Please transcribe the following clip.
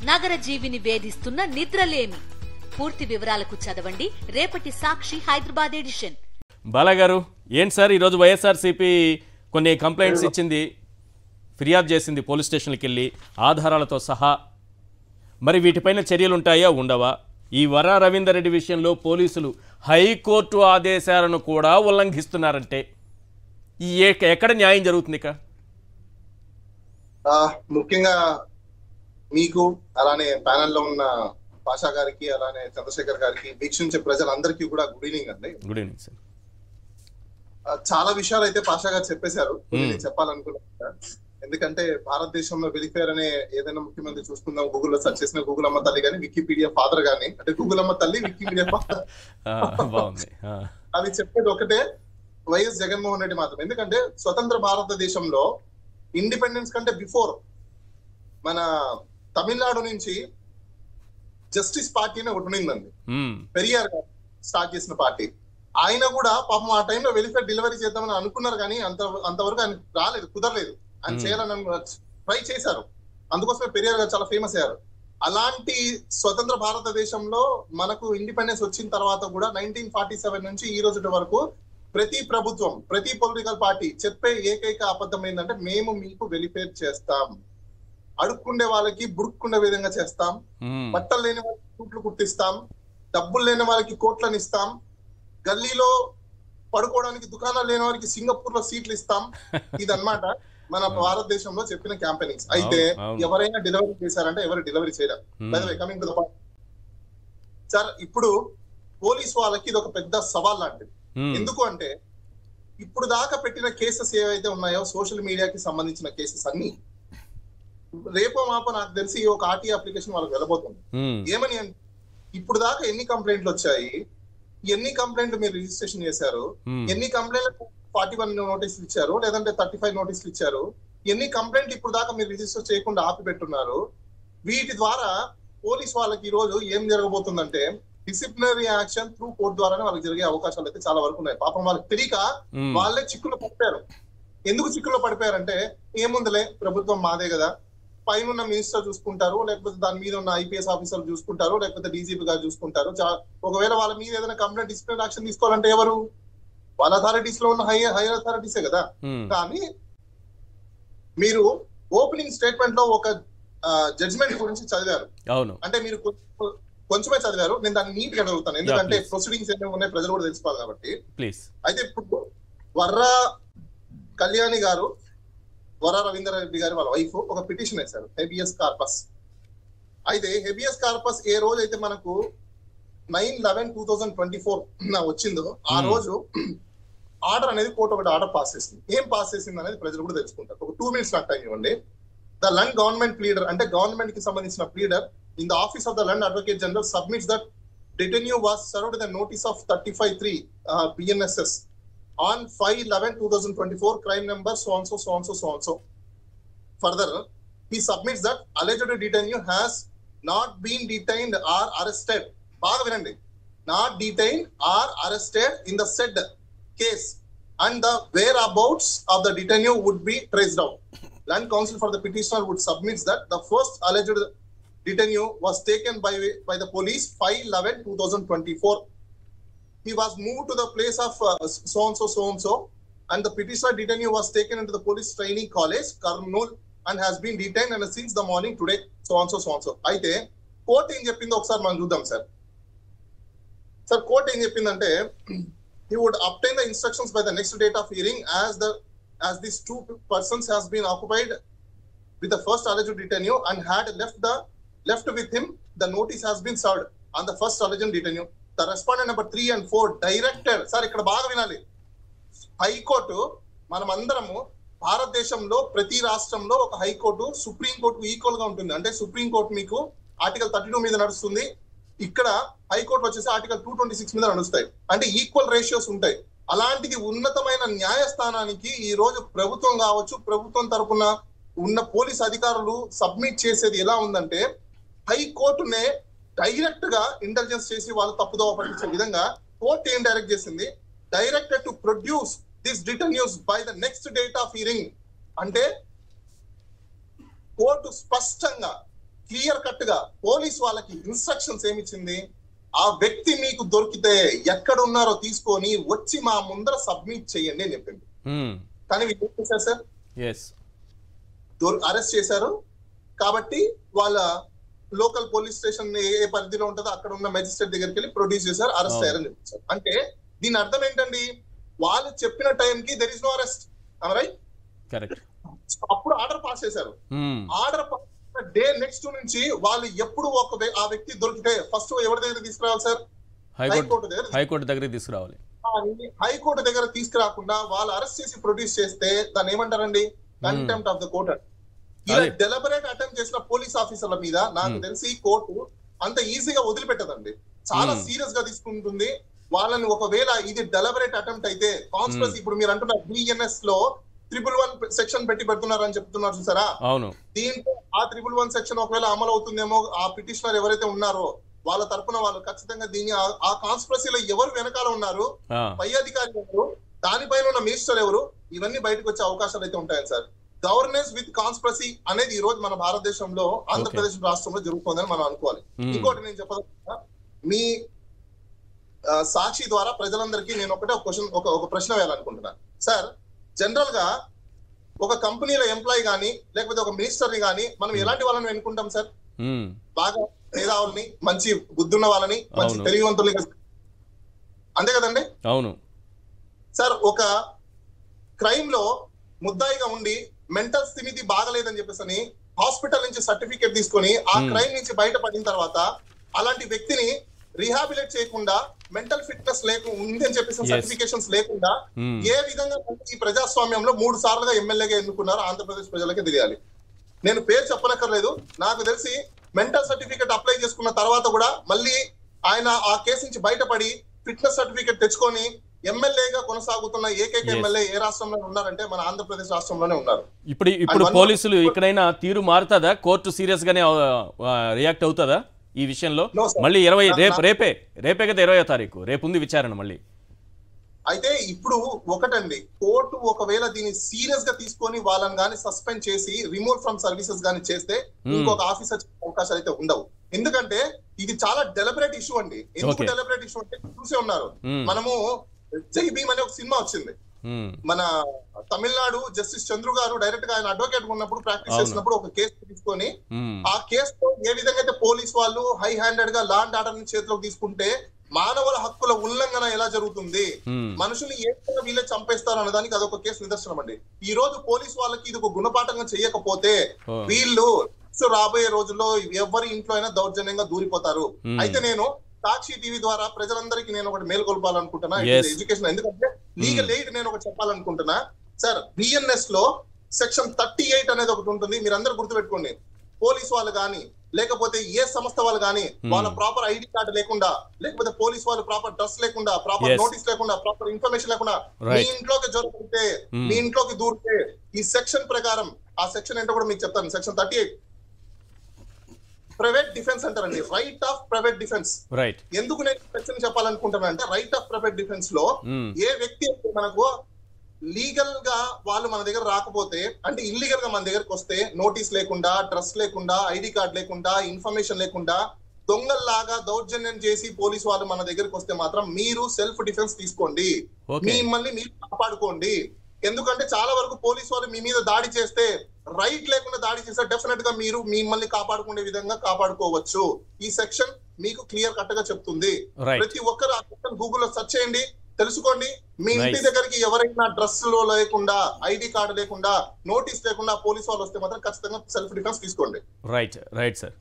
నగర జీవిని వేధిస్తున్న నిద్రలేమి పూర్తి వివరాలకు చదవండి రేపటి సాక్షి హైదరాబాద్ ఎడిషన్ బాలగారు ఏంటి సార్ ఈరోజు వైఎస్ఆర్సీపీ కొన్ని కంప్లైంట్స్ ఇచ్చింది ఫిర్యాదు చేసింది పోలీస్ స్టేషన్కి వెళ్ళి ఆధారాలతో సహా మరి వీటిపైన చర్యలు ఉంటాయా ఉండవా ఈ వర రవీందర్ రెడ్డి విషయంలో పోలీసులు హైకోర్టు ఆదేశాలను కూడా ఉల్లంఘిస్తున్నారంటే ఈ ఏ- ఎక్కడ న్యాయం జరుగుతుంది ఇక ఆ, ముఖ్యంగా మీకు అలానే ప్యానెల్ లో ఉన్న పాషా గారికి అలానే చంద్రశేఖర్ గారికి వీక్షించే ప్రజలందరికీ కూడా గుడ్ ఈవినింగ్ అండి గుడ్ ఈవినింగ్ సార్ ఆ, చాలా విషయాలు అయితే పాషా గారు చెప్పేశారు కొన్ని Hmm. నేను చెప్పాలనుకున్నాను ఎందుకంటే భారతదేశంలో వెలిఫేర్ అనే ఏదైనా ముఖ్యమంత్రి చూసుకుందాం గూగుల్ లో సెర్చ్ చేసిన గూగుల్ అమ్మ తల్లి కానీ వికీపీడియా ఫాదర్ గానీ అంటే గూగుల్ అమ్మ తల్లి వికీపీడియా ఫాదర్ ఆ, బాగుంది ఆ, అవి చెప్పేది ఒకటే వైఎస్ జగన్మోహన్ రెడ్డి మాత్రం ఎందుకంటే స్వతంత్ర భారతదేశంలో ఇండిపెండెన్స్ కంటే బిఫోర్ మన తమిళనాడు నుంచి జస్టిస్ పార్టీ అని ఒకటి ఉన్నిందండి మ్మ్, పెరియార్ గారు స్టార్ట్ చేసిన పార్టీ ఆయన కూడా పాపం ఆ టైంలో వెలిఫేర్ డెలివరీ చేద్దామని అనుకున్నారు కానీ అంత అంతవరకు ఆయన రాలేదు కుదరలేదు ఆయన Hmm. చేయాలని ట్రై చేశారు అందుకోసమే పెరియార్ గారు చాలా ఫేమస్ అయ్యారు అలాంటి స్వతంత్ర భారతదేశంలో మనకు ఇండిపెండెన్స్ వచ్చిన తర్వాత కూడా నైన్టీన్ ఫార్టీ సెవెన్ నుంచి ఈ రోజు వరకు ప్రతి ప్రభుత్వం ప్రతి పొలిటికల్ పార్టీ చెప్పే ఏకైక అబద్ధం ఏంటంటే మేము మీకు వెలిఫేర్ చేస్తాం అడుక్కుండే వాళ్ళకి బుడుక్కుండే విధంగా చేస్తాం మ్మ్, బట్టలు లేని వాళ్ళకి సూట్లు కుట్టిస్తాం డబ్బులు లేని వాళ్ళకి కోట్లను ఇస్తాం గల్లీలో పడుకోవడానికి దుకాణాలు లేని వారికి సింగపూర్ లో సీట్లు ఇస్తాం ఇదన్నమాట మన భారతదేశంలో చెప్పిన క్యాంపెయినింగ్స్ అయితే అవును, అవును. ఎవరైనా డెలివరీ చేశారంటే ఎవరు డెలివరీ చేయలేరు మ్మ్, కమింగ్ టు ద సార్ ఇప్పుడు పోలీస్ వాళ్ళకి ఇది ఒక పెద్ద సవాల్ లాంటిది మ్మ్, ఎందుకు అంటే ఇప్పుడు దాకా పెట్టిన కేసెస్ ఏవైతే ఉన్నాయో సోషల్ మీడియాకి సంబంధించిన కేసెస్ అన్ని రేపో మాపో నాకు తెలిసి ఒక ఆర్టీ అప్లికేషన్ వాళ్ళకి వెళ్ళబోతుంది మ్మ్, ఏమని అంటే ఇప్పుడు దాకా ఎన్ని కంప్లైంట్లు వచ్చాయి ఎన్ని కంప్లైంట్లు మీరు రిజిస్ట్రేషన్ చేశారు మ్మ్, ఎన్ని కంప్లైంట్లు ఫార్టీ వన్ నోటీసులు ఇచ్చారు లేదంటే థర్టీ ఫైవ్ నోటీసులు ఇచ్చారు ఎన్ని కంప్లైంట్ ఇప్పుడు దాకా మీరు రిజిస్టర్ చేయకుండా ఆపి పెట్టున్నారు వీటి ద్వారా పోలీస్ వాళ్ళకి ఈ రోజు ఏం జరగబోతుందంటే డిసిప్లినరీ యాక్షన్ త్రూ కోర్ట్ ద్వారానే వాళ్ళకి జరిగే అవకాశాలు అయితే చాలా వరకు ఉన్నాయి పాపం వాళ్ళకి తెలియక మ్మ్, వాళ్ళే చిక్కులో పడిపోయారు ఎందుకు చిక్కులో పడిపోయారంటే ఏముందిలే ప్రభుత్వం మాదే కదా పైన ఉన్న మినిస్టర్ చూసుకుంటారు లేకపోతే దాని మీద ఉన్న ఐపీఎస్ ఆఫీసర్ చూసుకుంటారు లేకపోతే డీజీపీ గారు చూసుకుంటారు చా- ఒకవేళ వాళ్ళ మీద ఏదైనా కంప్లైంట్ డిసిప్లినరీ యాక్షన్ తీసుకోవాలంటే ఎవరు వాళ్ళ అథారిటీస్ లో ఉన్న హై హైయర్ అథారిటీసే కదా మ్మ్, కానీ మీరు ఓపెనింగ్ స్టేట్మెంట్ లో ఒక జడ్జిమెంట్ గురించి చదివారు అవును అంటే మీరు కొ- కొంచెమే చదివారు నేను దాన్ని నీట్ గా చదువుతాను ఎందుకంటే please. ప్రొసీడింగ్స్ ఏమేమి ఉన్నాయి ప్రజలు కూడా తెలుసుకోవాలి కాబట్టి ప్లీజ్ అయితే ఇప్పుడు వర్రా కళ్యాణి గారు వర రవీంద్ర రెడ్డి గారి వాళ్ళ వైఫ్ ఒక పిటిషన్ వేశారు హెబియస్ కార్పస్ అయితే హెబియస్ కార్పస్ ఏ రోజు అయితే మనకు nine eleven two thousand twenty four వచ్చిందో ఆ Hmm. రోజు ఆర్డర్ అనేది కోర్టు ఒకటి ఆర్డర్ పాస్ చేసింది ఏం పాస్ చేసింది అనేది ప్రజలు కూడా తెలుసుకుంటారు ఒక టూ మినిట్స్ నాకు టైం ఇవ్వండి ద లండ్ గవర్నమెంట్ ప్లీడర్ అంటే గవర్నమెంట్ కి సంబంధించిన pleader in the office of the learned advocate general submits that detenu was served the notice of thirty five three BNSS on 5-11-2024 crime number so and so so and so so and so further he submits that alleged detainee has not been detained or arrested బాగా వినండి not detained or arrested in the said case and the whereabouts of the detainee would be traced out land counsel for the petitioner would submit that the first alleged detainee was taken by by the police 5-11-2024 he was moved to the place of uh, so and so so and so and the petitioner detainee was taken into the police training college Karnool and has been detained and since the morning today so and so so and so అయితే కోర్టు ఏం చెప్పిందో ఒకసారి మనం చూద్దాం sir sir court ఏం చెప్పిందంటే he would obtain the instructions by the next date of hearing as the as these two persons has been occupied with the first alleged detainee and had left the left with him the notice has been served on the first alleged detainee the respondent number three and four directed sir ఇక్కడ బాగా వినాలి high court మనం అందరము భారతదేశంలో ప్రతి రాష్ట్రంలో ఒక high court supreme court equal గా ఉంటుంది అంటే సుప్రీం కోర్టు మీకు ఆర్టికల్ థర్టీ టూ మీద నడుస్తుంది ఇక్కడ హైకోర్టు వచ్చేసి ఆర్టికల్ టూ ట్వంటీ సిక్స్ మీద నడుస్తాయి అంటే ఈక్వల్ రేషియోస్ ఉంటాయి అలాంటిది ఉన్నతమైన న్యాయస్థానానికి ఈ రోజు ప్రభుత్వం కావచ్చు ప్రభుత్వం తరపున ఉన్న పోలీస్ అధికారులు సబ్మిట్ చేసేది ఎలా ఉందంటే హైకోర్టునే డైరెక్ట్ గా ఇంటెలిజెన్స్ చేసి వాళ్ళు తప్పుదోవ పట్టించే విధంగా కోర్టు ఏం డైరెక్ట్ చేసింది directed to produce this return news by the next date of hearing అంటే కోర్టు స్పష్టంగా క్లియర్ కట్ గా పోలీస్ వాళ్ళకి ఇన్స్ట్రక్షన్స్ ఏమిచ్చింది ఆ వ్యక్తి మీకు దొరికితే ఎక్కడ ఉన్నారో తీసుకొని వచ్చి మా ముందర సబ్మిట్ చేయండి అని చెప్పింది కానీ వీళ్ళు ఏం చేశారు సార్ ఎస్ అరెస్ట్ చేశారు కాబట్టి వాళ్ళ లోకల్ పోలీస్ స్టేషన్ ఏ ఏ పరిధిలో ఉంటుందో అక్కడ ఉన్న మెజిస్ట్రేట్ దగ్గరికి వెళ్ళి ప్రొడ్యూస్ చేశారు అరెస్ట్ అవును. అయ్యారని చెప్పారు అంటే దీని అర్థం ఏంటండి వాళ్ళు చెప్పిన టైం కి there is no arrest right correct అప్పుడు ఆర్డర్ పాస్ చేశారు ఆర్డర్ డే నెక్స్ట్ నుంచి వాళ్ళు ఎప్పుడు ఒక వ్య- ఆ వ్యక్తి దొరికితే ఫస్ట్ ఎవరి దగ్గర తీసుకురావాలి సార్ హైకోర్టు హైకోర్టు దగ్గర హైకోర్టు దగ్గరికి తీసుకురావాలి కానీ హైకోర్టు దగ్గర తీసుకురాకుండా వాళ్ళు అరెస్ట్ చేసి ప్రొడ్యూస్ చేస్తే దాన్ని ఏమంటారండి కంటెంప్ట్ ఆఫ్ ద కోర్ట్ ఇలా అదే. డెలిబరేట్ అటెంప్ట్ చేసిన పోలీస్ ఆఫీసర్ల మీద నాకు Hmm. తెలిసి కోర్టు అంత ఈజీగా వదిలిపెట్టదండి చాలా Hmm. సీరియస్ గా తీసుకుంటుంది వాళ్ళని ఒకవేళ ఇది డెలిబరేట్ అటెంప్ట్ అయితే కాన్స్పరసీ ఇప్పుడు మీరు అంటున్నారు బిఎన్ఎస్ లో త్రిపుల్ వన్ సెక్షన్ పెట్టి పెడుతున్నారు అని చెప్తున్నారు చూసారా అవును దీంట్లో ఆ త్రిపుల్ వన్ సెక్షన్ ఒకవేళ అమలు అవుతుందేమో ఆ పిటిషనర్ ఎవరైతే ఉన్నారో వాళ్ళ తరపున వాళ్ళు ఖచ్చితంగా దీన్ని ఆ- ఆ కాన్స్పరసీలో ఎవరు వెనకాల ఉన్నారు ఆ, పై అధికారి ఎవరు దానిపైన ఉన్న మినిస్టర్ ఎవరు ఇవన్నీ బయటకు వచ్చే అవకాశాలు అయితే ఉంటాయి సార్ గవర్నెన్స్ విత్ కాన్స్పరసీ అనేది ఈ రోజు మన భారతదేశంలో ఆంధ్రప్రదేశ్ రాష్ట్రంలో జరుగుతుందని మనం అనుకోవాలి మ్మ్. ఇంకోటి నేను చెప్పదలుచుకున్నా మీ ఆ, సాక్షి ద్వారా ప్రజలందరికీ నేను ఒకటే ఒక క్వశ్చన్ ఒక ఒక ప్రశ్న వేయాలనుకుంటున్నా సార్ జనరల్ గా ఒక కంపెనీలో ఎంప్లాయీ గానీ లేకపోతే ఒక మినిస్టర్ ని గానీ మనం ఎలాంటి వాళ్ళని ఎన్నుకుంటాం సార్ మ్మ్. బాగా మేధావుల్ని మంచి బుద్ధున్న వాళ్ళని మంచి అవును. తెలివివంతుల్ని అంతే కదండి అవును సార్ ఒక క్రైమ్ లో ముద్దాయిగా ఉండి మెంటల్ స్థిమితి బాగలేదని చెప్పేసి అని హాస్పిటల్ నుంచి సర్టిఫికేట్ తీసుకొని ఆ Hmm. క్రైమ్ నుంచి బయటపడిన తర్వాత అలాంటి వ్యక్తిని రీహాబిలేట్ చేయకుండా మెంటల్ ఫిట్నెస్ లేకుండా ఉంది అని చెప్పేసి Yes. సర్టిఫికేషన్స్ లేకుండా మ్మ్. ఏ విధంగా ఈ ప్రజాస్వామ్యంలో మూడు సార్లుగా ఎమ్మెల్యేగా ఎన్నుకున్నారో ఆంధ్రప్రదేశ్ ప్రజలకే తెలియాలి నేను పేరు చెప్పనక్కర్లేదు నాకు తెలిసి మెంటల్ సర్టిఫికేట్ అప్లై చేసుకున్న తర్వాత కూడా మళ్ళీ ఆయన ఆ కేసు నుంచి బయటపడి ఫిట్నెస్ సర్టిఫికేట్ తెచ్చుకొని ఎమ్మెల్యేగా కొనసాగుతున్న ఏకైక Yes. ఎమ్మెల్యే ఏ రాష్ట్రంలో ఉన్నారంటే మన ఆంధ్రప్రదేశ్ రాష్ట్రంలోనే ఉన్నారు ఇప్పుడు ఇప్పుడు one more- పోలీసులు ఇక్కడైనా తీరు మారుతుందా కోర్టు సీరియస్ గానే రియాక్ట్ అవుతుందా ఈ విషయంలో No, sir. మళ్ళీ ఇరవై నా- రేపు నా- రేపే రేపే కదా ఇరవయో తారీఖు రేపు ఉంది విచారణ మళ్ళీ అయితే ఇప్పుడు ఒకటండి కోర్టు ఒకవేళ దీన్ని సీరియస్ గా తీసుకొని వాళ్ళని గాని సస్పెండ్ చేసి రిమూవ్ ఫ్రమ్ సర్వీసెస్ గాని చేస్తే Hmm. ఇంకొక ఆఫీసర్ అవకాశాలు అయితే ఉండవు ఎందుకంటే ఇది చాలా డెలిబరేట్ ఇష్యూ అండి ఎందుకు Okay. డెలిబరేట్ ఇష్యూ అంటే చూసే ఉన్నారు Hmm. మనము జై భీమ్ అనే ఒక సినిమా వచ్చింది మ్మ్. మన తమిళనాడు జస్టిస్ చంద్రు గారు డైరెక్ట్ గా ఆయన అడ్వకేట్ ఉన్నప్పుడు ప్రాక్టీస్ అవును. చేసినప్పుడు ఒక కేసు తీసుకొని మ్మ్. ఆ కేసులో ఏ విధంగా అయితే పోలీస్ వాళ్ళు హై హ్యాండెడ్ గా లాండ్ ఆర్డర్ ని చేతిలోకి తీసుకుంటే మానవుల హక్కుల ఉల్లంఘన ఎలా జరుగుతుంది మ్మ్. మనుషుల్ని ఏ విధంగా వీళ్ళే చంపేస్తారు అన్నదానికి అదొక కేసు నిదర్శనం అండి ఈ రోజు పోలీస్ వాళ్ళకి ఇది ఒక గుణపాఠంగా చేయకపోతే ఓ. వీళ్ళు సో రాబోయే రోజుల్లో ఎవరి ఇంట్లో అయినా దౌర్జన్యంగా దూరిపోతారు Hmm. అయితే నేను సాక్షి టీవీ ద్వారా ప్రజలందరికీ నేను ఒకటి మేల్కొల్పాలనుకుంటున్నా Yes. ఎడ్యుకేషన్ ఎందుకంటే లీగల్ ఎయిడ్ నేను ఒకటి చెప్పాలనుకుంటున్నా సార్ బిఎన్ఎస్ లో సెక్షన్ థర్టీ ఎయిట్ అనేది ఒకటి ఉంటుంది మీరు అందరు గుర్తుపెట్టుకోండి పోలీస్ వాళ్ళు కానీ లేకపోతే ఏ సంస్థ వాళ్ళు కానీ Hmm. వాళ్ళ ప్రాపర్ ఐడి కార్డు లేకుండా లేకపోతే పోలీస్ వాళ్ళు ప్రాపర్ డ్రెస్ లేకుండా ప్రాపర్ Yes. నోటీస్ లేకుండా ప్రాపర్ ఇన్ఫర్మేషన్ లేకుండా మీ Right. ఇంట్లోకి జరుగుతుంటే Hmm. మీ ఇంట్లోకి దూరితే ఈ సెక్షన్ ప్రకారం ఆ సెక్షన్ ఏంటో కూడా మీకు చెప్తాను section thirty eight private defence అంటారండి right of private defence right ఎందుకు నేను సెక్షన్ చెప్పాలనుకుంటున్నా అంటే రైట్ ఆఫ్ ప్రైవేట్ డిఫెన్స్ లో మ్మ్. ఏ వ్యక్తి అయితే మనకు లీగల్ గా వాళ్ళు మన దగ్గర రాకపోతే అంటే ఇల్లీగల్ గా మన దగ్గరకు వస్తే నోటీస్ లేకుండా డ్రెస్ లేకుండా ఐడి కార్డ్ లేకుండా ఇన్ఫర్మేషన్ లేకుండా దొంగల్లాగా దౌర్జన్యం చేసి పోలీసు వాళ్ళు మన దగ్గరకు వస్తే మాత్రం మీరు సెల్ఫ్ డిఫెన్స్ తీసుకోండి ఓకే మిమ్మల్ని మీరు కాపాడుకోండి ఎందుకంటే చాలా వరకు పోలీసు వాళ్ళు మీ మీద దాడి చేస్తే రైట్ లేకుండా దాడి చేస్తే డెఫినెట్ గా మీరు మిమ్మల్ని కాపాడుకునే విధంగా కాపాడుకోవచ్చు ఈ సెక్షన్ మీకు క్లియర్ కట్ గా చెప్తుంది రైట్ ప్రతి ఒక్కరు ఆ సెక్షన్ గూగుల్లో సెర్చ్ చేయండి తెలుసుకోండి మీ ఇంటి Nice. దగ్గరికి ఎవరైనా డ్రెస్ లో లేకుండా ఐడి కార్డు లేకుండా నోటీస్ లేకుండా పోలీసు వాళ్ళు వస్తే మాత్రం ఖచ్చితంగా సెల్ఫ్ డిఫెన్స్ తీసుకోండి రైట్ రైట్ సార్